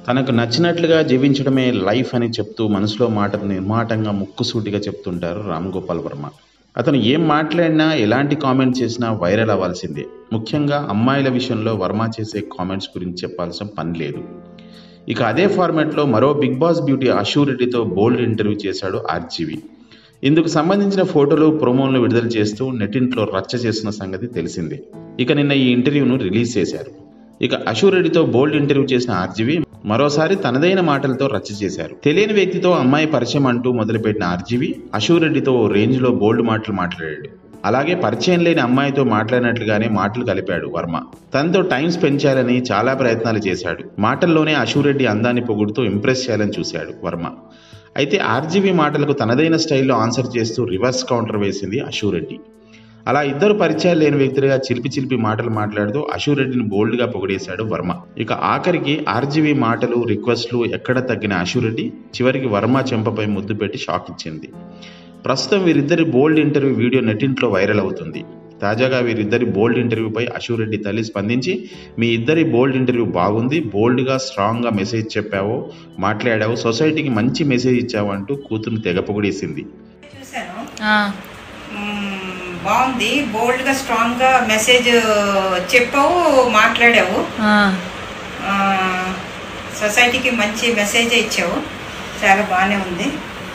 తనకు నచ్చినట్లుగా జీవించడమే లైఫ్ అని చెప్తూ మనసులో మాటను నిర్మాటంగా ముక్కుసూటిగా చెప్తుంటారు రామ్ గోపాల్ వర్మ అతను ఏం మాట్లాడినా ఎలాంటి కామెంట్ చేసినా వైరల్ అవ్వాల్సిందే ముఖ్యంగా అమ్మాయిల విషయంలో వర్మ చేసే కామెంట్స్ గురించి చెప్పాల్సిన పని లేదు ఇక అదే ఫార్మాట్లో మరో బిగ్ బాస్ బ్యూటీ అష్యూరిటీతో బోల్డ్ ఇంటర్వ్యూ చేశాడు ఆర్జీవి ఇందుకు సంబంధించిన ఫోటోలు ప్రోమోలను విడుదల చేస్తూ నెటింట్లో రచ్చ చేసిన సంగతి తెలిసిందే ఇక నిన్న ఈ ఇంటర్వ్యూను రిలీజ్ చేశారు ఇక అషూరెడ్డితో బోల్డ్ ఇంటర్వ్యూ చేసిన ఆర్జీవి మరోసారి తనదైన మాటలతో రచ్చ చేశారు తెలియని వ్యక్తితో అమ్మాయి పరిచయం అంటూ మొదలుపెట్టిన ఆర్జీవి అషూరెడ్డితో ఓ రేంజ్లో బోల్డ్ మాటలు మాట్లాడాడు అలాగే పరిచయం లేని అమ్మాయితో మాట్లాడినట్లుగానే మాటలు కలిపాడు వర్మ తనతో టైం స్పెండ్ చేయాలని చాలా ప్రయత్నాలు చేశాడు మాటల్లోనే అషూరెడ్డి అందాన్ని పొగుడుతూ ఇంప్రెస్ చేయాలని చూశాడు వర్మ అయితే ఆర్జీవి మాటలకు తనదైన స్టైల్లో ఆన్సర్ చేస్తూ రివర్స్ కౌంటర్ వేసింది అషూరెడ్డి అలా ఇద్దరు పరిచయాలు లేని వ్యక్తులుగా చిలిపి చిలిపి మాటలు మాట్లాడుతూ అషూరెడ్డిని బోల్డ్గా పొగిడేశాడు వర్మ ఇక ఆఖరికి ఆర్జీవి మాటలు రిక్వెస్ట్లు ఎక్కడ తగ్గిన అషూరెడ్డి చివరికి వర్మ చెంపపై ముద్దు పెట్టి షాక్ ఇచ్చింది ప్రస్తుతం వీరిద్దరి బోల్డ్ ఇంటర్వ్యూ వీడియో నెట్టింట్లో వైరల్ అవుతుంది తాజాగా వీరిద్దరి బోల్డ్ ఇంటర్వ్యూపై అషూరెడ్డి తల్లి స్పందించి మీ ఇద్దరి బోల్డ్ ఇంటర్వ్యూ బాగుంది బోల్డ్గా స్ట్రాంగ్గా మెసేజ్ చెప్పావు మాట్లాడావు సొసైటీకి మంచి మెసేజ్ ఇచ్చావు అంటూ కూతురు తెగ పొగిడేసింది చూశాను ఆ, మ్మ్, బాగుంది బోల్డ్గా స్ట్రాంగ్గా మెసేజ్ చెప్పావు మాట్లాడావు ఆ. ఆ, సొసైటీకి మంచి మెసేజ్ ఇచ్చావు చాలా బాగానే ఉంది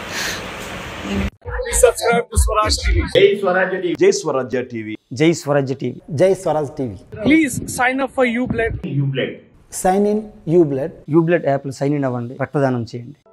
Please subscribe to Swaraj TV. జై స్వరాజ్య టీవీ జై స్వరాజ్య టీవీ జై Swaraj TV Please sign up for Ublend. Sign in Ublend యూబ్లెట్ యాప్లో సైన్ ఇన్ అవ్వండి రక్తదానం చేయండి